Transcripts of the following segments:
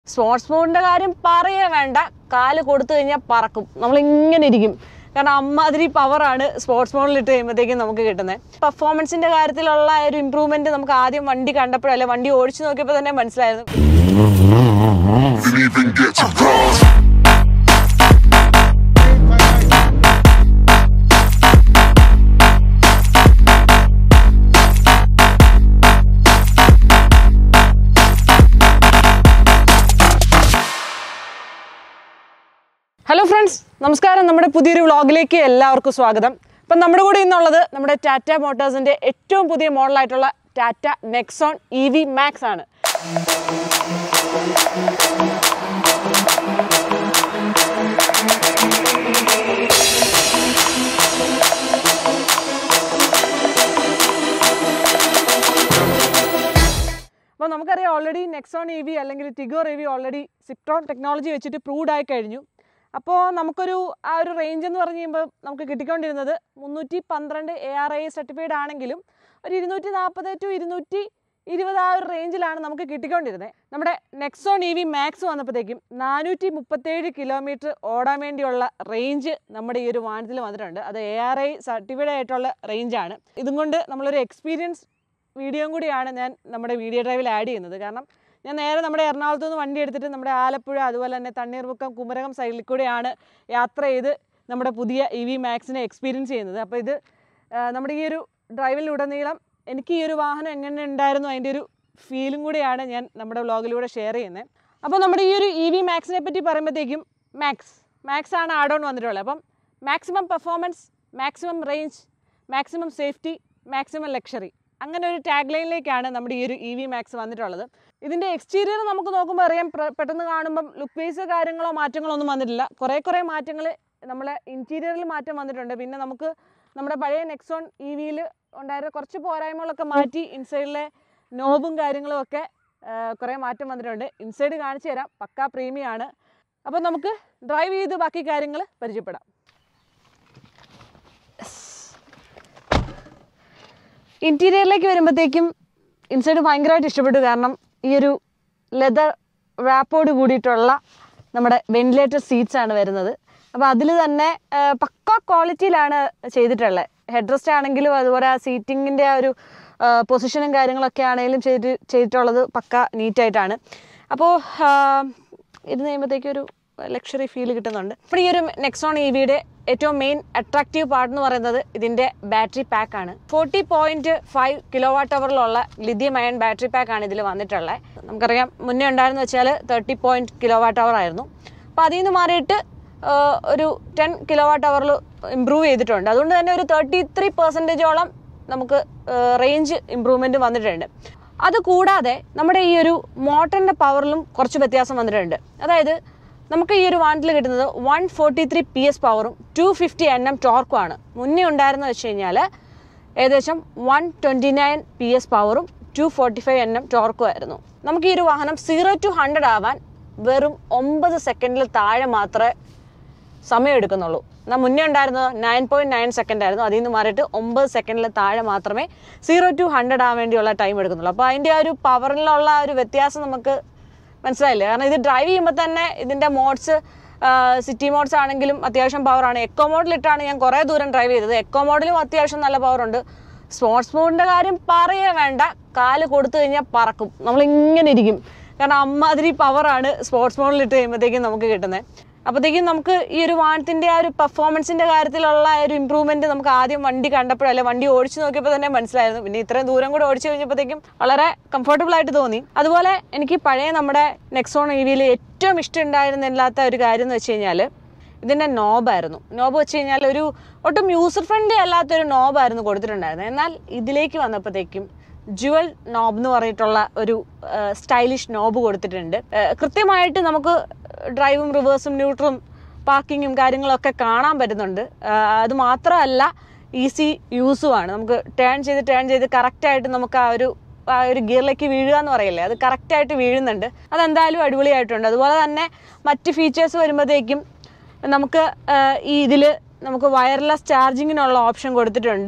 Sports മോഡിന്റെ കാര്യം പറയേ വേണ്ട കാല് കൊടുത്തു കഴിഞ്ഞാൽ പറക്കും നമ്മൾ ഇങ്ങനെ ഇരിക്കും കാരണം അമ്മാതിരി പവറാണ് സ്പോർട്സ് മോഡിൽ ഇട്ട് കഴിയുമ്പോഴത്തേക്കും നമുക്ക് കിട്ടുന്നത് പെർഫോമൻസിന്റെ കാര്യത്തിലുള്ള ആ ഒരു ഇമ്പ്രൂവ്മെന്റ് നമുക്ക് ആദ്യം വണ്ടി കണ്ടപ്പോഴല്ലേ വണ്ടി ഓടിച്ചു നോക്കിയപ്പോൾ തന്നെ മനസ്സിലായിരുന്നു Didn't even get to cross. Hello friends നമസ്കാരം നമ്മുടെ പുതിയൊരു വ്ളോഗിലേക്ക് എല്ലാവർക്കും സ്വാഗതം അപ്പം നമ്മുടെ കൂടെ ഇന്നുള്ളത് നമ്മുടെ ടാറ്റ മോട്ടോഴ്സിന്റെ ഏറ്റവും പുതിയ മോഡലായിട്ടുള്ള Tata Nexon E V Max ആണ് അപ്പോൾ നമുക്കറിയാം ഓൾറെഡി നെക്സോൺ ഇ വി അല്ലെങ്കിൽ Tigor E V already Ziptron technology വെച്ചിട്ട് പ്രൂവ്ഡ് ആയി കഴിഞ്ഞു അപ്പോൾ നമുക്കൊരു ആ ഒരു റേഞ്ച് എന്ന് പറഞ്ഞു കഴിയുമ്പോൾ നമുക്ക് കിട്ടിക്കൊണ്ടിരുന്നത് മുന്നൂറ്റി പന്ത്രണ്ട് എ ആർ ഐ സർട്ടിഫൈഡ് ആണെങ്കിലും ഒരു ഇരുന്നൂറ്റി നാൽപ്പത് ടു ഇരുന്നൂറ്റി ഇരുപത് ആ ഒരു റേഞ്ചിലാണ് നമുക്ക് കിട്ടിക്കൊണ്ടിരുന്നത് നമ്മുടെ നെക്സോൺ ഇ വി മാക്സ് വന്നപ്പോഴത്തേക്കും നാനൂറ്റി മുപ്പത്തേഴ് കിലോമീറ്റർ ഓടാൻ വേണ്ടിയുള്ള റേഞ്ച് നമ്മുടെ ഈ ഒരു വാഹനത്തിൽ വന്നിട്ടുണ്ട് അത് എ ആർ ഐ സർട്ടിഫൈഡ് ആയിട്ടുള്ള റേഞ്ചാണ് ഇതും കൊണ്ട് നമ്മളൊരു എക്സ്പീരിയൻസ് വീഡിയോയും കൂടിയാണ് ഞാൻ നമ്മുടെ വീഡിയോ ഡ്രൈവിൽ ആഡ് ചെയ്യുന്നത് കാരണം ഞാൻ നേരെ നമ്മുടെ എറണാകുളത്ത് നിന്ന് വണ്ടി എടുത്തിട്ട് നമ്മുടെ ആലപ്പുഴ അതുപോലെ തന്നെ തണ്ണീർമുക്കം കുമരകം സൈഡിൽ കൂടെയാണ് യാത്ര ചെയ്ത് നമ്മുടെ പുതിയ ഇ വി മാക്സിനെ എക്സ്പീരിയൻസ് ചെയ്യുന്നത് അപ്പോൾ ഇത് ആ, നമ്മുടെ ഈ ഒരു ഡ്രൈവിലുടനീളം എനിക്ക് ഈ ഒരു വാഹനം എങ്ങനെ ഉണ്ടായിരുന്നു അതിൻ്റെ ഒരു ഫീലും കൂടിയാണ് ഞാൻ നമ്മുടെ വ്ളോഗിലൂടെ ഷെയർ ചെയ്യുന്നത് അപ്പോൾ നമ്മുടെ ഈ ഒരു ഇ വി മാക്സിനെ പറ്റി പറയുമ്പോഴത്തേക്കും മാക്സ് മാക്സ് ആണ് ആഡ് ഓൺ വന്നിട്ടുള്ളത് അപ്പം maximum performance maximum range maximum safety maximum luxury അങ്ങനെ ഒരു ടാഗ് ലൈനിലേക്കാണ് നമ്മുടെ ഈ ഒരു ഇ വി മാക്സ് വന്നിട്ടുള്ളത് ഇതിൻ്റെ എക്സ്റ്റീരിയർ നമുക്ക് നോക്കുമ്പോൾ അറിയാം പ്ര- പെട്ടെന്ന് കാണുമ്പം ലുക്ക് വൈസ് കാര്യങ്ങളോ മാറ്റങ്ങളോ ഒന്നും വന്നിട്ടില്ല കുറേ കുറേ മാറ്റങ്ങൾ നമ്മളെ ഇൻറ്റീരിയറിൽ മാറ്റം വന്നിട്ടുണ്ട് പിന്നെ നമുക്ക് നമ്മുടെ പഴയ നെക്സോൺ ഇ വിയിൽ ഉണ്ടായിരുന്ന കുറച്ച് പോരായ്മകളൊക്കെ മാറ്റി ഇൻസൈഡിലെ നോബും കാര്യങ്ങളും ഒക്കെ ആ, കുറേ മാറ്റം വന്നിട്ടുണ്ട് ഇൻസൈഡ് കാണിച്ചു തരാം പക്കാ പ്രീമിയം ആണ് അപ്പോൾ നമുക്ക് ഡ്രൈവ് ചെയ്ത് ബാക്കി കാര്യങ്ങൾ പരിചയപ്പെടാം ഇൻറ്റീരിയറിലേക്ക് വരുമ്പോഴത്തേക്കും ഇൻസൈഡ് ഭയങ്കരമായിട്ട് ഇഷ്ടപ്പെട്ടു കാരണം ഈ ഒരു ലെതർ റാപ്പോട് കൂടിയിട്ടുള്ള നമ്മുടെ വെന്റിലേറ്റർ സീറ്റ്സ് ആണ് വരുന്നത് അപ്പോൾ അതിൽ തന്നെ ആ, പക്ക ക്വാളിറ്റിയിലാണ് ചെയ്തിട്ടുള്ളത് ഹെഡ് റെസ്റ്റ് ആണെങ്കിലും അതുപോലെ ആ സീറ്റിങ്ങിൻ്റെ ആ ഒരു പൊസിഷനും കാര്യങ്ങളൊക്കെ ആണെങ്കിലും ചെയ്ത് ചെയ്തിട്ടുള്ളത് പക്ക നീറ്റായിട്ടാണ് അപ്പോൾ ഇരുന്ന് കഴിയുമ്പോഴത്തേക്കും ഒരു ലക്ഷറി ഫീൽ കിട്ടുന്നുണ്ട് അപ്പോൾ ഈ ഒരു നെക്സോൺ ഇ വിയുടെ ഏറ്റവും മെയിൻ അട്രാക്റ്റീവ് പാർട്ട് എന്ന് പറയുന്നത് ഇതിൻ്റെ ബാറ്ററി പാക്ക് ആണ് forty point five kilo watt അവറിലുള്ള ലിഥിയം അയൺ ബാറ്ററി പാക്ക് ആണ് ഇതിൽ വന്നിട്ടുള്ളത് നമുക്കറിയാം മുന്നേ ഉണ്ടായിരുന്നു വെച്ചാൽ thirty point kilo watt hour ആയിരുന്നു അപ്പോൾ അതിൽ നിന്ന് മാറിയിട്ട് ആ, ഒരു ടെൻ കിലോ വാട്ട് അവറിൽ ഇമ്പ്രൂവ് ചെയ്തിട്ടുണ്ട് അതുകൊണ്ട് തന്നെ ഒരു തേർട്ടി ത്രീ പെർസെൻറ്റേജോളം നമുക്ക് റേഞ്ച് ഇമ്പ്രൂവ്മെൻറ്റ് വന്നിട്ടുണ്ട് അത് കൂടാതെ നമ്മുടെ ഈ ഒരു മോട്ടറിൻ്റെ പവറിലും കുറച്ച് വ്യത്യാസം വന്നിട്ടുണ്ട് അതായത് നമുക്ക് ഈ ഒരു വാഹനത്തിൽ കിട്ടുന്നത് one forty three P S പവറും ടു ഫിഫ്റ്റി എൻ എം ടോർക്കുമാണ് മുന്നേ ഉണ്ടായിരുന്നത് വെച്ച് കഴിഞ്ഞാൽ ഏകദേശം one twenty nine P S പവറും two forty five N M ടോർക്കും ആയിരുന്നു നമുക്ക് ഈ ഒരു വാഹനം സീറോ ടു ഹൺഡ്രഡ് ആവാൻ വെറും ഒമ്പത് സെക്കൻഡിൽ താഴെ മാത്രമേ സമയം എടുക്കുന്നുള്ളൂ എന്നാൽ മുന്നേ ഉണ്ടായിരുന്നത് നയൻ പോയിന്റ് നയൻ സെക്കൻഡ് ആയിരുന്നു അതിൽ നിന്ന് മാറിയിട്ട് ഒമ്പത് സെക്കൻഡിൽ താഴെ മാത്രമേ സീറോ ടു ഹൺഡ്രഡ് ആവാൻ വേണ്ടിയുള്ള ടൈം എടുക്കുന്നുള്ളൂ അപ്പോൾ അതിൻ്റെ ആ ഒരു പവറിലുള്ള ആ ഒരു വ്യത്യാസം നമുക്ക് മനസ്സിലായില്ലേ കാരണം ഇത് ഡ്രൈവ് ചെയ്യുമ്പോൾ തന്നെ ഇതിൻ്റെ മോഡ്സ് സിറ്റി മോഡ്സ് ആണെങ്കിലും അത്യാവശ്യം പവറാണ് എക്കോ മോഡിലിട്ടാണ് ഞാൻ കുറേ ദൂരം ഡ്രൈവ് ചെയ്തത് എക്കോ മോഡിലും അത്യാവശ്യം നല്ല പവറുണ്ട് സ്പോർട്സ് മോഡിൻ്റെ കാര്യം പറയേ വേണ്ട കാല് കൊടുത്തു കഴിഞ്ഞാൽ പറക്കും നമ്മളിങ്ങനെ ഇരിക്കും കാരണം അമ്മാതിരി പവറാണ് സ്പോർട്സ് മോഡിൽ ഇട്ട് കഴിയുമ്പോഴത്തേക്കും നമുക്ക് കിട്ടുന്നത് അപ്പോഴത്തേക്കും നമുക്ക് ഈ ഒരു വാഹനത്തിൻ്റെ ആ ഒരു പെർഫോമൻസിൻ്റെ കാര്യത്തിലുള്ള ആ ഒരു ഇമ്പ്രൂവ്മെൻറ്റ് നമുക്ക് ആദ്യം വണ്ടി കണ്ടപ്പോഴല്ലേ വണ്ടി ഓടിച്ചു നോക്കിയപ്പോൾ തന്നെ മനസ്സിലായിരുന്നു പിന്നെ ഇത്രയും ദൂരം കൂടെ ഓടിച്ചു കഴിഞ്ഞപ്പോഴത്തേക്കും വളരെ കംഫർട്ടബിൾ ആയിട്ട് തോന്നി അതുപോലെ എനിക്ക് പഴയ നമ്മുടെ നെക്സോൺ ഇ വിയിൽ ഏറ്റവും ഇഷ്ടമുണ്ടായിരുന്നില്ലാത്ത ഒരു കാര്യം എന്ന് വെച്ച് കഴിഞ്ഞാൽ ഇതിൻ്റെ നോബായിരുന്നു നോബ് വെച്ച് കഴിഞ്ഞാൽ ഒരു ഒട്ടും യൂസർ ഫ്രണ്ട്ലി അല്ലാത്തൊരു നോബായിരുന്നു കൊടുത്തിട്ടുണ്ടായിരുന്നത് എന്നാൽ ഇതിലേക്ക് വന്നപ്പോഴത്തേക്കും ജുവൽ നോബ് എന്ന് പറഞ്ഞിട്ടുള്ള ഒരു സ്റ്റൈലിഷ് നോബ് കൊടുത്തിട്ടുണ്ട് ആ, കൃത്യമായിട്ട് നമുക്ക് ഡ്രൈവും റിവേഴ്സും ന്യൂട്രും പാർക്കിങ്ങും കാര്യങ്ങളൊക്കെ കാണാൻ പറ്റുന്നുണ്ട് ആ, അത് മാത്രമല്ല ഈസി യൂസുമാണ് നമുക്ക് ടേൺ ചെയ്ത് ടേൺ ചെയ്ത് കറക്റ്റായിട്ട് നമുക്ക് ആ ഒരു ആ ഒരു ഗിയറിലേക്ക് വീഴുക എന്ന് പറയില്ലേ അത് കറക്റ്റായിട്ട് വീഴുന്നുണ്ട് അതെന്തായാലും അടിപൊളിയായിട്ടുണ്ട് അതുപോലെ തന്നെ മറ്റ് ഫീച്ചേഴ്സ് വരുമ്പോഴത്തേക്കും നമുക്ക് ആ, ഈ ഇതിൽ നമുക്ക് വയർലെസ് ചാർജിങ്ങിനുള്ള ഓപ്ഷൻ കൊടുത്തിട്ടുണ്ട്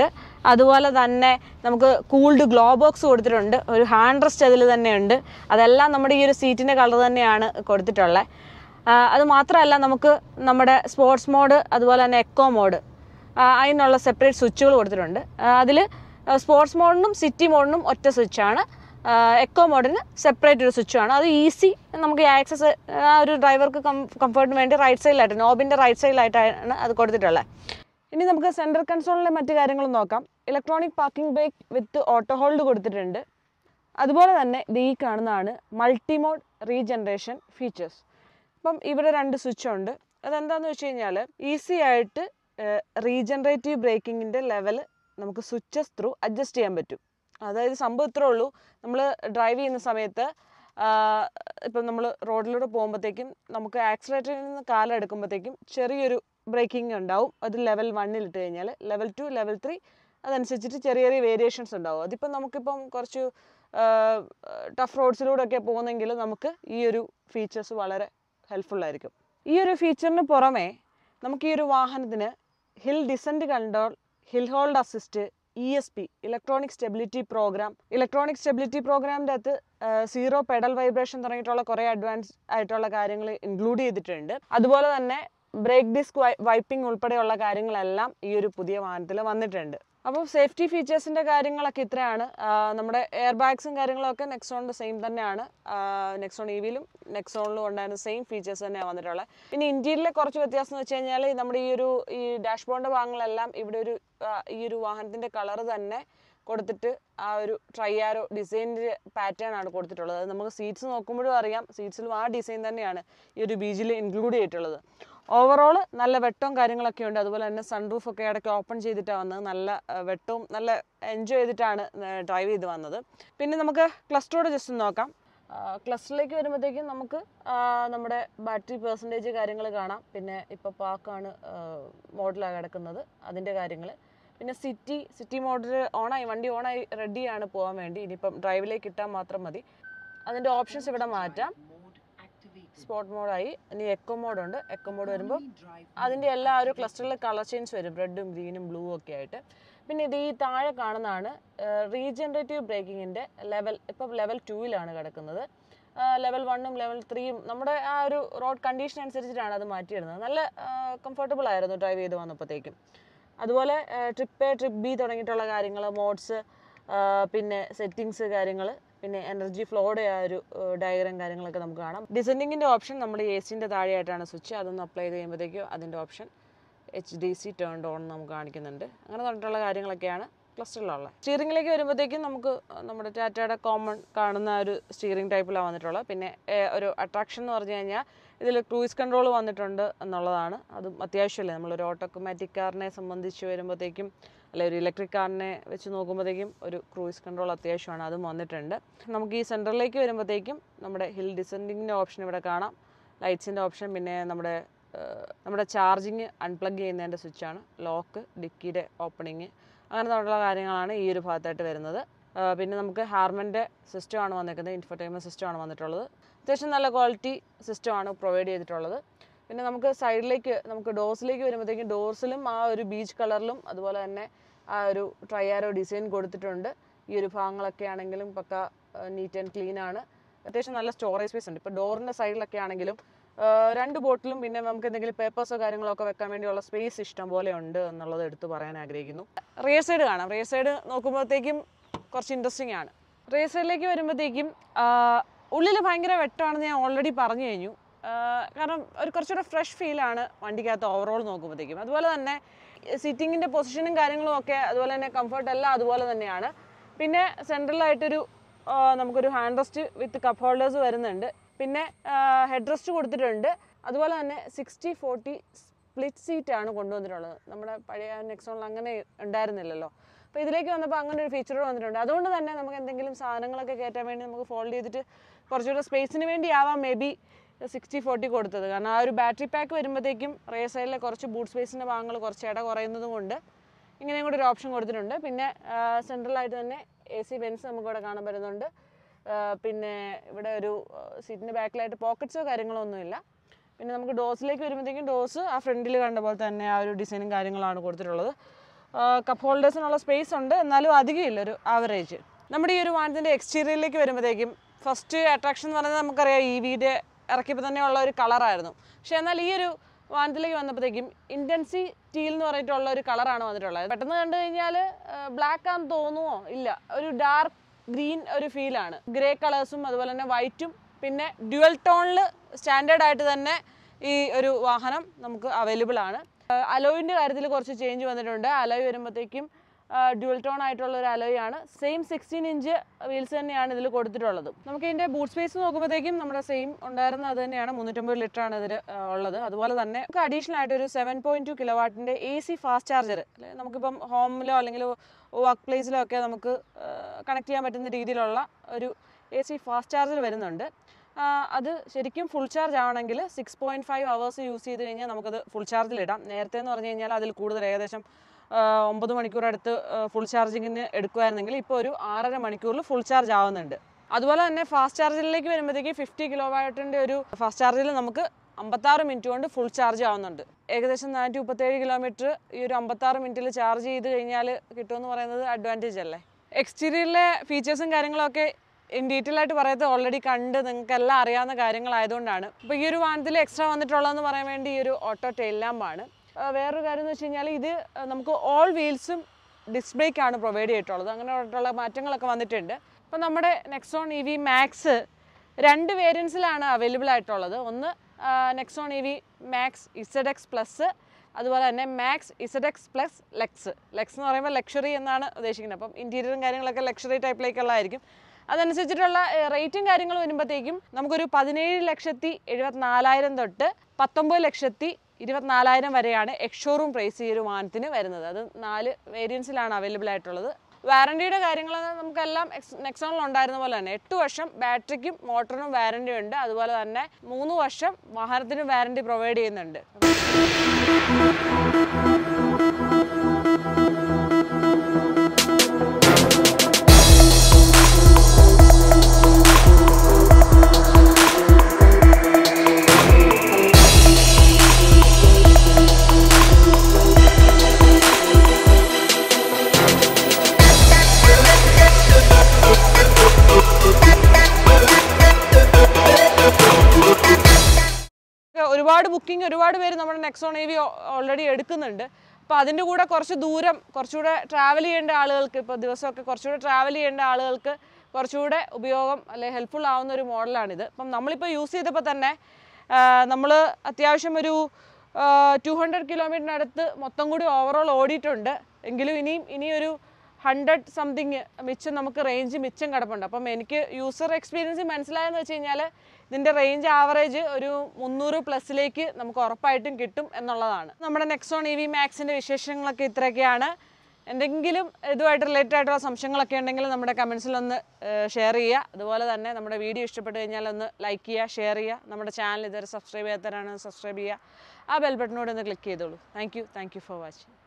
അതുപോലെ തന്നെ നമുക്ക് കൂൾഡ് ഗ്ലോ ബോക്സ് കൊടുത്തിട്ടുണ്ട് ഒരു ഹാൻഡ് റെസ്റ്റ് അതിൽ തന്നെ ഉണ്ട് അതെല്ലാം നമ്മുടെ ഈ ഒരു സീറ്റിൻ്റെ കളർ തന്നെയാണ് കൊടുത്തിട്ടുള്ളത് ആ, അത് മാത്രമല്ല നമുക്ക് നമ്മുടെ സ്പോർട്സ് മോഡ് അതുപോലെ തന്നെ എക്കോ മോഡ് അതിനുള്ള സെപ്പറേറ്റ് സ്വിച്ചുകൾ കൊടുത്തിട്ടുണ്ട് അതിൽ സ്പോർട്സ് മോഡിനും സിറ്റി മോഡിനും ഒറ്റ സ്വിച്ചാണ് എക്കോ മോഡിന് സെപ്പറേറ്റ് ഒരു സ്വിച്ചാണ് അത് ഈസി നമുക്ക് ആക്സസ് ആ ഒരു ഡ്രൈവർക്ക് കംഫർട്ടിന് വേണ്ടി റൈറ്റ് സൈഡിലായിട്ട് നോബിൻ്റെ റൈറ്റ് സൈഡിലായിട്ടാണ് അത് കൊടുത്തിട്ടുള്ളത് ഇനി നമുക്ക് സെൻട്രൽ കൺസോളിലെ മറ്റു കാര്യങ്ങൾ നോക്കാം electronic parking brake with auto hold കൊടുത്തിട്ടുണ്ട് അതുപോലെ തന്നെ ഇത് ഈ കാണുന്നതാണ് മൾട്ടിമോഡ് റീജനറേഷൻ ഫീച്ചേഴ്സ് അപ്പം ഇവിടെ രണ്ട് സ്വിച്ച് ഉണ്ട് അതെന്താണെന്ന് വെച്ച് കഴിഞ്ഞാൽ ഈസി ആയിട്ട് റീജനറേറ്റീവ് ബ്രേക്കിങ്ങിൻ്റെ ലെവൽ നമുക്ക് സ്വിച്ചസ് ത്രൂ അഡ്ജസ്റ്റ് ചെയ്യാൻ പറ്റും അതായത് സംഭവം ഇത്രേ ഉള്ളൂ നമ്മൾ ഡ്രൈവ് ചെയ്യുന്ന സമയത്ത് ഇപ്പം നമ്മൾ റോഡിലൂടെ പോകുമ്പോഴത്തേക്കും നമുക്ക് ആക്സിലേറ്ററിൽ നിന്ന് കാലം എടുക്കുമ്പോഴത്തേക്കും ചെറിയൊരു ബ്രേക്കിംഗ് ഉണ്ടാവും അത് ലെവൽ വണ്ണിൽ ഇട്ട് കഴിഞ്ഞാൽ ലെവൽ ടു ലെവൽ ത്രീ അതനുസരിച്ചിട്ട് ചെറിയ ചെറിയ വേരിയേഷൻസ് ഉണ്ടാവും അതിപ്പം നമുക്കിപ്പം കുറച്ച് ടഫ് റോഡ്സിലൂടെ ഒക്കെ പോകുന്നെങ്കിൽ നമുക്ക് ഈ ഒരു ഫീച്ചേഴ്സ് വളരെ ഹെൽപ്ഫുൾ ആയിരിക്കും ഈ ഒരു ഫീച്ചറിന് പുറമെ നമുക്ക് ഈ ഒരു വാഹനത്തിന് hill descent control hill hold assist E S P electronic stability programme electronic stability പ്രോഗ്രാമിൻ്റെ അകത്ത് സീറോ പെഡൽ വൈബ്രേഷൻ തുടങ്ങിയിട്ടുള്ള കുറേ അഡ്വാൻസ് ആയിട്ടുള്ള കാര്യങ്ങൾ ഇൻക്ലൂഡ് ചെയ്തിട്ടുണ്ട് അതുപോലെ തന്നെ ബ്രേക്ക് ഡിസ്ക് വൈപ്പിംഗ് ഉൾപ്പെടെയുള്ള കാര്യങ്ങളെല്ലാം ഈ ഒരു പുതിയ വാഹനത്തിൽ വന്നിട്ടുണ്ട് അപ്പോൾ സേഫ്റ്റി ഫീച്ചേഴ്സിൻ്റെ കാര്യങ്ങളൊക്കെ ഇത്രയാണ് ആ, നമ്മുടെ എയർ ബാഗ്സും കാര്യങ്ങളൊക്കെ നെക്സോണിൻ്റെ സെയിം തന്നെയാണ് നെക്സോൺ ഇ വിയിലും നെക്സോണിലും ഉണ്ടായിരുന്ന സെയിം ഫീച്ചേഴ്സ് തന്നെയാണ് വന്നിട്ടുള്ളത് പിന്നെ ഇന്ത്യയിലെ കുറച്ച് വ്യത്യാസം എന്ന് വെച്ച് കഴിഞ്ഞാൽ നമ്മുടെ ഈ ഒരു ഈ ഡാഷ്ബോർഡിൻ്റെ ഭാഗങ്ങളെല്ലാം ഇവിടെ ഒരു ആ, ഈ ഒരു വാഹനത്തിൻ്റെ കളർ തന്നെ കൊടുത്തിട്ട് ആ ഒരു ട്രൈയാരോ ഡിസൈനിൻ്റെ പാറ്റേൺ ആണ് കൊടുത്തിട്ടുള്ളത് അത് നമുക്ക് സീറ്റ്സ് നോക്കുമ്പോഴും അറിയാം സീറ്റ്സിലും ആ ഡിസൈൻ തന്നെയാണ് ഈ ഒരു ബീജിൽ ഇൻക്ലൂഡ് ചെയ്തിട്ടുള്ളത് ഓവറോൾ നല്ല വെട്ടവും കാര്യങ്ങളൊക്കെ ഉണ്ട് അതുപോലെ തന്നെ സൺറൂഫ് ഒക്കെ ഇടയ്ക്ക് ഓപ്പൺ ചെയ്തിട്ടാണ് വന്നത് നല്ല ആ, വെട്ടവും നല്ല എൻജോയ് ചെയ്തിട്ടാണ് ഡ്രൈവ് ചെയ്ത് വന്നത് പിന്നെ നമുക്ക് ക്ലസ്റ്ററോട് ജസ്റ്റ് നോക്കാം ക്ലസ്റ്ററിലേക്ക് വരുമ്പോഴത്തേക്കും നമുക്ക് ആ, നമ്മുടെ ബാറ്ററി പെർസെൻറ്റേജ് കാര്യങ്ങൾ കാണാം പിന്നെ ഇപ്പോൾ പാക്കാണ് മോഡലാണ് കിടക്കുന്നത് അതിൻ്റെ കാര്യങ്ങൾ പിന്നെ സിറ്റി സിറ്റി മോഡിൽ ഓണായി വണ്ടി ഓണായി റെഡിയാണ് പോകാൻ വേണ്ടി ഇനിയിപ്പം ഡ്രൈവിലേക്ക് ഇട്ടാൽ മാത്രം മതി അതിൻ്റെ ഓപ്ഷൻസ് ഇവിടെ മാറ്റാം സ്പോട്ട് മോഡായി ഇനി എക്കോ മോഡുണ്ട് എക്കോ മോഡ് വരുമ്പോൾ അതിൻ്റെ എല്ലാ ഒരു ക്ലസ്റ്ററിൽ കളർ ചേഞ്ച് വരും റെഡും ഗ്രീനും ബ്ലൂ ഒക്കെ ആയിട്ട് പിന്നെ ഇത് ഈ താഴെ കാണുന്നതാണ് റീജനറേറ്റീവ് ബ്രേക്കിങ്ങിൻ്റെ ലെവൽ ഇപ്പം ലെവൽ ടൂവിലാണ് കിടക്കുന്നത് ലെവൽ വണ്ണും ലെവൽ ത്രീയും നമ്മുടെ ആ ഒരു റോഡ് കണ്ടീഷൻ അനുസരിച്ചിട്ടാണ് അത് മാറ്റിയിടുന്നത് നല്ല കംഫർട്ടബിൾ ആയിരുന്നു ഡ്രൈവ് ചെയ്ത് വന്നപ്പോഴത്തേക്കും അതുപോലെ ട്രിപ്പ് എ ട്രിപ്പ് ബി തുടങ്ങിയിട്ടുള്ള കാര്യങ്ങൾ മോഡ്സ് പിന്നെ സെറ്റിങ്സ് കാര്യങ്ങൾ പിന്നെ എനർജി ഫ്ലോയുടെ ആ ഒരു ഡയഗ്രാം കാര്യങ്ങളൊക്കെ നമുക്ക് കാണാം ഡിസെൻഡിങ്ങിൻ്റെ ഓപ്ഷൻ നമ്മുടെ എ സിൻ്റെ താഴെയായിട്ടാണ് സ്വിച്ച് അതൊന്ന് അപ്ലൈ ചെയ്ത് കഴിയുമ്പോഴത്തേക്കും അതിൻ്റെ option H D C turned on നമുക്ക് കാണിക്കുന്നുണ്ട് അങ്ങനെ പറഞ്ഞിട്ടുള്ള കാര്യങ്ങളൊക്കെയാണ് ക്ലസ്റ്ററിലുള്ളത് സ്റ്റിയറിംഗിലേക്ക് വരുമ്പോഴത്തേക്കും നമുക്ക് നമ്മുടെ ടാറ്റയുടെ കോമൺ കാണുന്ന ഒരു സ്റ്റിയറിംഗ് ടൈപ്പിലാണ് വന്നിട്ടുള്ളത് പിന്നെ ഏർ, ഒരു അട്രാക്ഷൻ എന്ന് പറഞ്ഞു കഴിഞ്ഞാൽ ഇതിൽ ക്രൂയിസ് കൺട്രോൾ വന്നിട്ടുണ്ട് എന്നുള്ളതാണ് അതും അത്യാവശ്യമല്ലേ നമ്മളൊരു ഓട്ടോമാറ്റിക് കാറിനെ സംബന്ധിച്ച് വരുമ്പോഴത്തേക്കും അല്ലെ ഒരു ഇലക്ട്രിക് കാറിനെ വെച്ച് നോക്കുമ്പോഴത്തേക്കും ഒരു ക്രൂയിസ് കൺട്രോൾ അത്യാവശ്യമാണ് അതും വന്നിട്ടുണ്ട് നമുക്ക് ഈ സെൻറ്ററിലേക്ക് വരുമ്പോഴത്തേക്കും നമ്മുടെ ഹിൽ ഡിസെൻഡിങ്ങിൻ്റെ ഓപ്ഷൻ ഇവിടെ കാണാം ലൈറ്റ്സിൻ്റെ ഓപ്ഷൻ പിന്നെ നമ്മുടെ ഏഹ്, നമ്മുടെ ചാർജിങ് അൺപ്ലഗ് ചെയ്യുന്നതിൻ്റെ സ്വിച്ചാണ് ലോക്ക് ഡിക്കിയുടെ ഓപ്പണിങ് അങ്ങനെ തുടങ്ങിയുള്ള കാര്യങ്ങളാണ് ഈ ഒരു ഭാഗത്തായിട്ട് വരുന്നത് ഏഹ്, പിന്നെ നമുക്ക് ഹാർമൻ്റെ സിസ്റ്റമാണ് വന്നിരിക്കുന്നത് ഇൻഫർടൈൻമെൻറ്റ് സിസ്റ്റമാണ് വന്നിട്ടുള്ളത് അത്യാവശ്യം നല്ല ക്വാളിറ്റി സിസ്റ്റമാണ് പ്രൊവൈഡ് ചെയ്തിട്ടുള്ളത് പിന്നെ നമുക്ക് സൈഡിലേക്ക് നമുക്ക് ഡോർസിലേക്ക് വരുമ്പോഴത്തേക്കും ഡോർസിലും ആ ഒരു ബീച്ച് കളറിലും അതുപോലെ തന്നെ ആ ഒരു ട്രയാരോ ഡിസൈൻ കൊടുത്തിട്ടുണ്ട് ഈ ഒരു ഭാഗങ്ങളൊക്കെ ആണെങ്കിലും പക്ക നീറ്റ് ആൻഡ് ക്ലീൻ ആണ് അത്യാവശ്യം നല്ല സ്റ്റോറേജ് സ്പേസ് ഉണ്ട് ഇപ്പോൾ ഡോറിൻ്റെ സൈഡിലൊക്കെ ആണെങ്കിലും ആ, രണ്ട് ബോട്ടിലും പിന്നെ നമുക്ക് എന്തെങ്കിലും പേപ്പേഴ്സോ കാര്യങ്ങളോ ഒക്കെ വെക്കാൻ വേണ്ടിയുള്ള സ്പേസ് ഇഷ്ടം പോലെ ഉണ്ട് എന്നുള്ളത് എടുത്തു പറയാൻ ആഗ്രഹിക്കുന്നു റിയർ സൈഡ് കാണാം റിയർ സൈഡ് നോക്കുമ്പോഴത്തേക്കും കുറച്ച് ഇൻട്രസ്റ്റിംഗ് ആണ് റിയർ സൈഡിലേക്ക് വരുമ്പോഴത്തേക്കും ഉള്ളിൽ ഭയങ്കര വെട്ടമാണെന്ന് ഞാൻ ഓൾറെഡി പറഞ്ഞു കഴിഞ്ഞു ആ, കാരണം ഒരു കുറച്ചുകൂടെ ഫ്രഷ് ഫീലാണ് വണ്ടിക്കകത്ത് ഓവറോൾ നോക്കുമ്പോഴത്തേക്കും അതുപോലെ തന്നെ സിറ്റിങ്ങിൻ്റെ പൊസിഷനും കാര്യങ്ങളും ഒക്കെ അതുപോലെ തന്നെ കംഫർട്ട് എല്ലാം അതുപോലെ തന്നെയാണ് പിന്നെ സെൻട്രലായിട്ടൊരു ആ, നമുക്കൊരു hand rest with cup holders വരുന്നുണ്ട് പിന്നെ ഹെഡ് റെസ്റ്റ് കൊടുത്തിട്ടുണ്ട് അതുപോലെ തന്നെ സിക്സ്റ്റി ഫോർട്ടി സ്പ്ലിറ്റ് സീറ്റാണ് കൊണ്ടുവന്നിട്ടുള്ളത് നമ്മുടെ പഴയ നെക്സോണിൽ അങ്ങനെ ഉണ്ടായിരുന്നില്ലല്ലോ അപ്പോൾ ഇതിലേക്ക് വന്നപ്പോൾ അങ്ങനെ ഒരു ഫീച്ചർ വന്നിട്ടുണ്ട് അതുകൊണ്ട് തന്നെ നമുക്ക് എന്തെങ്കിലും സാധനങ്ങളൊക്കെ കയറ്റാൻ വേണ്ടി നമുക്ക് ഫോൾഡ് ചെയ്തിട്ട് കുറച്ചുകൂടെ സ്പേസിന് വേണ്ടി ആവാം മേ ബി സിക്സ്റ്റി ഫോർട്ടി കൊടുത്തത് കാരണം ആ ഒരു ബാറ്ററി പാക്ക് വരുമ്പോഴത്തേക്കും റേ സൈഡിലെ കുറച്ച് ബൂട്ട് സ്പേസിൻ്റെ ഭാഗങ്ങൾ കുറച്ച് ഇട കുറയുന്നത് കൊണ്ട് ഇങ്ങനെയും കൂടി ഒരു ഓപ്ഷൻ കൊടുത്തിട്ടുണ്ട് പിന്നെ സെൻട്രലായിട്ട് തന്നെ എ സി ബെൻസ് നമുക്കിവിടെ കാണാൻ പറ്റുന്നുണ്ട് ആ, പിന്നെ ഇവിടെ ഒരു സീറ്റിൻ്റെ ബാക്കിലായിട്ട് പോക്കറ്റ്സോ കാര്യങ്ങളോ ഒന്നുമില്ല പിന്നെ നമുക്ക് ഡോസിലേക്ക് വരുമ്പോഴത്തേക്കും ഡോസ് ആ ഫ്രണ്ടിൽ കണ്ട പോലെ തന്നെ ആ ഒരു ഡിസൈനും കാര്യങ്ങളാണ് കൊടുത്തിട്ടുള്ളത് കപ്പ് ഹോൾഡേഴ്സിനുള്ള സ്പേസ് ഉണ്ട് എന്നാലും അധികം ഇല്ല ഒരു ആവറേജ് നമ്മുടെ ഈ ഒരു വാഹനത്തിൻ്റെ എക്സ്റ്റീരിയറിലേക്ക് വരുമ്പോഴത്തേക്കും ഫസ്റ്റ് അട്രാക്ഷൻ എന്ന് പറയുന്നത് നമുക്കറിയാം ഇ വിയുടെ ഇറക്കിയപ്പോൾ തന്നെയുള്ള ഒരു കളറായിരുന്നു പക്ഷേ എന്നാൽ ഈ ഒരു വാഹനത്തിലേക്ക് വന്നപ്പോഴത്തേക്കും ഇൻറ്റൻസി ടീൽ എന്ന് പറഞ്ഞിട്ടുള്ള ഒരു കളറാണ് വന്നിട്ടുള്ളത് പെട്ടെന്ന് കണ്ടു കഴിഞ്ഞാൽ ബ്ലാക്ക് ആണെന്ന് തോന്നുമോ ഇല്ല ഒരു ഡാർക്ക് ഗ്രീൻ ഒരു ഫീലാണ് ഗ്രേ കളേഴ്സും അതുപോലെ തന്നെ വൈറ്റും പിന്നെ ഡ്യുവൽ ടോണിൽ സ്റ്റാൻഡേർഡ് ആയിട്ട് തന്നെ ഈ ഒരു വാഹനം നമുക്ക് അവൈലബിൾ ആണ് അലോയിൻ്റെ കാര്യത്തിൽ കുറച്ച് ചേഞ്ച് വന്നിട്ടുണ്ട് അലോയ് വരുമ്പോഴത്തേക്കും ഡ്യുവൽ ടോൺ ആയിട്ടുള്ള ഒരു അലോയ് ആണ് സെയിം സിക്സ്റ്റീൻ ഇഞ്ച് വീൽസ് തന്നെയാണ് ഇതിൽ കൊടുത്തിട്ടുള്ളത് നമുക്ക് ഇതിൻ്റെ ബൂട്ട് സ്പേസ് നോക്കുമ്പോഴത്തേക്കും നമ്മുടെ സെയിം ഉണ്ടായിരുന്ന അത് തന്നെയാണ് മുന്നൂറ്റമ്പത് ലിറ്റർ ആണ് ഇതിൽ ഉള്ളത് അതുപോലെ തന്നെ നമുക്ക് അഡീഷണൽ ആയിട്ട് ഒരു സെവൻ പോയിന്റ് ടു കിലോ വാട്ടിൻ്റെ എ സി ഫാസ്റ്റ് ചാർജർ നമുക്കിപ്പം ഹോമിലോ അല്ലെങ്കിൽ വർക്ക് പ്ലേസിലോ ഒക്കെ നമുക്ക് കണക്ട് ചെയ്യാൻ പറ്റുന്ന രീതിയിലുള്ള ഒരു എ സി ഫാസ്റ്റ് ചാർജർ വരുന്നുണ്ട് ആ, അത് ശരിക്കും ഫുൾ ചാർജ് ആവണമെങ്കിൽ six point five hours use ചെയ്ത് കഴിഞ്ഞാൽ നമുക്കത് ഫുൾ ചാർജിലിടാം നേരത്തെ എന്ന് പറഞ്ഞു കഴിഞ്ഞാൽ അതിൽ കൂടുതൽ ഏകദേശം ആ, ഒമ്പത് മണിക്കൂർ അടുത്ത് ഫുൾ ചാർജിങ്ങിന് എടുക്കുമായിരുന്നെങ്കിൽ ഇപ്പോൾ ഒരു ആറര മണിക്കൂറിൽ ഫുൾ ചാർജ് ആവുന്നുണ്ട് അതുപോലെ തന്നെ ഫാസ്റ്റ് ചാർജിലേക്ക് വരുമ്പോഴത്തേക്ക് ഫിഫ്റ്റി കിലോ വാട്ടിൻ്റെ ഒരു ഫാസ്റ്റ് ചാർജിൽ നമുക്ക് അമ്പത്താറ് മിനിറ്റ് കൊണ്ട് ഫുൾ ചാർജ് ആവുന്നുണ്ട് ഏകദേശം നാനൂറ്റി മുപ്പത്തേഴ് കിലോമീറ്റർ ഈ ഒരു അമ്പത്താറ് മിനിറ്റിൽ ചാർജ് ചെയ്ത് കഴിഞ്ഞാൽ കിട്ടുമെന്ന് പറയുന്നത് അഡ്വാൻറ്റേജ് അല്ലേ എക്സ്റ്റീരിയറിലെ ഫീച്ചേഴ്സും കാര്യങ്ങളൊക്കെ ഇൻ ഡീറ്റെയിൽ ആയിട്ട് പറയാത്ത ഓൾറെഡി കണ്ട് നിങ്ങൾക്ക് എല്ലാം അറിയാവുന്ന കാര്യങ്ങളായതുകൊണ്ടാണ് അപ്പോൾ ഈ ഒരു വാഹനത്തിൽ എക്സ്ട്രാ വന്നിട്ടുള്ളതെന്ന് പറയാൻ വേണ്ടി ഈ ഒരു ഓട്ടോ ടെയിൽ ലാമ്പാണ് ആ, വേറൊരു കാര്യം എന്ന് വെച്ച് കഴിഞ്ഞാൽ ഇത് ആ, നമുക്ക് ഓൾ വീൽസും ഡിസ്ക് ബ്രേക്കാണ് പ്രൊവൈഡ് ചെയ്തിട്ടുള്ളത് അങ്ങനെയുള്ള മാറ്റങ്ങളൊക്കെ വന്നിട്ടുണ്ട് അപ്പോൾ നമ്മുടെ നെക്സോൺ ഇ വി മാക്സ് രണ്ട് വേരിയൻസിലാണ് അവൈലബിൾ ആയിട്ടുള്ളത് ഒന്ന് Nexon E V Max Z X plus അതുപോലെ തന്നെ Max Z X plus Lux Lux എന്ന് പറയുമ്പോൾ ലക്ഷറി എന്നാണ് ഉദ്ദേശിക്കുന്നത് അപ്പം ഇൻറ്റീരിയറും കാര്യങ്ങളൊക്കെ ലക്ഷറി ടൈപ്പിലേക്കുള്ളതായിരിക്കും അതനുസരിച്ചിട്ടുള്ള റേറ്റും കാര്യങ്ങളും വരുമ്പോഴത്തേക്കും നമുക്കൊരു പതിനേഴ് ലക്ഷത്തി എഴുപത്തിനാലായിരം തൊട്ട് പത്തൊമ്പത് ലക്ഷത്തി ഇരുപത്തിനാലായിരം വരെയാണ് എക്സ്ഷോറൂം പ്രൈസ് ഈ ഒരു വാഹനത്തിന് വരുന്നത് അത് നാല് വേരിയൻസിലാണ് അവൈലബിൾ ആയിട്ടുള്ളത് വാറണ്ടിയുടെ കാര്യങ്ങൾ നമുക്കെല്ലാം എക്സ് നെക്സോണിൽ ഉണ്ടായിരുന്ന പോലെ തന്നെ എട്ട് വർഷം ബാറ്ററിക്കും മോട്ടറിനും വാറണ്ടി ഉണ്ട് അതുപോലെ തന്നെ മൂന്ന് വർഷം വാഹനത്തിനും വാറണ്ടി പ്രൊവൈഡ് ചെയ്യുന്നുണ്ട് ഒരുപാട് ബുക്കിംഗ് ഒരുപാട് പേര് നമ്മുടെ നെക്സോൺ എ വി ഓൾറെഡി എടുക്കുന്നുണ്ട് അപ്പോൾ അതിൻ്റെ കൂടെ കുറച്ച് ദൂരം കുറച്ചുകൂടെ ട്രാവൽ ചെയ്യേണ്ട ആളുകൾക്ക് ഇപ്പോൾ ദിവസമൊക്കെ കുറച്ചുകൂടെ ട്രാവൽ ചെയ്യേണ്ട ആളുകൾക്ക് കുറച്ചുകൂടെ ഉപയോഗം അല്ലെ ഹെൽപ്ഫുൾ ആവുന്ന ഒരു മോഡലാണിത് അപ്പം നമ്മളിപ്പോൾ യൂസ് ചെയ്തപ്പോൾ തന്നെ നമ്മൾ അത്യാവശ്യം ഒരു ടു ഹൺഡ്രഡ് കിലോമീറ്ററിനടുത്ത് മൊത്തം കൂടി ഓവറോൾ ഓടിയിട്ടുണ്ട് എങ്കിലും ഇനിയും ഇനിയൊരു ഹൺഡ്രഡ് സംതിങ് മിച്ചം നമുക്ക് റേഞ്ച് മിച്ചം കിടപ്പുണ്ട് അപ്പം എനിക്ക് യൂസർ എക്സ്പീരിയൻസ് മനസ്സിലായെന്ന് വെച്ച് കഴിഞ്ഞാൽ ഇതിൻ്റെ റേഞ്ച് ആവറേജ് ഒരു മുന്നൂറ് പ്ലസിലേക്ക് നമുക്ക് ഉറപ്പായിട്ടും കിട്ടും എന്നുള്ളതാണ് നമ്മുടെ നെക്സോൺ ഇ വി മാക്സിൻ്റെ വിശേഷങ്ങളൊക്കെ ഇത്രയൊക്കെയാണ് എന്തെങ്കിലും ഇതുമായിട്ട് റിലേറ്റഡ് ആയിട്ടുള്ള സംശയങ്ങളൊക്കെ ഉണ്ടെങ്കിൽ നമ്മുടെ കമൻസിൽ ഒന്ന് ഷെയർ ചെയ്യുക അതുപോലെ തന്നെ നമ്മുടെ വീഡിയോ ഇഷ്ടപ്പെട്ട് കഴിഞ്ഞാൽ ഒന്ന് ലൈക്ക് ചെയ്യുക ഷെയർ ചെയ്യുക നമ്മുടെ ചാനൽ ഇതുവരെ സബ്സ്ക്രൈബ് ചെയ്യാത്തവരാണ് സബ്സ്ക്രൈബ് ചെയ്യുക ആ ബെൽ ബട്ടനോട് ഒന്ന് ക്ലിക്ക് ചെയ്തോളൂ thank you thank you for watching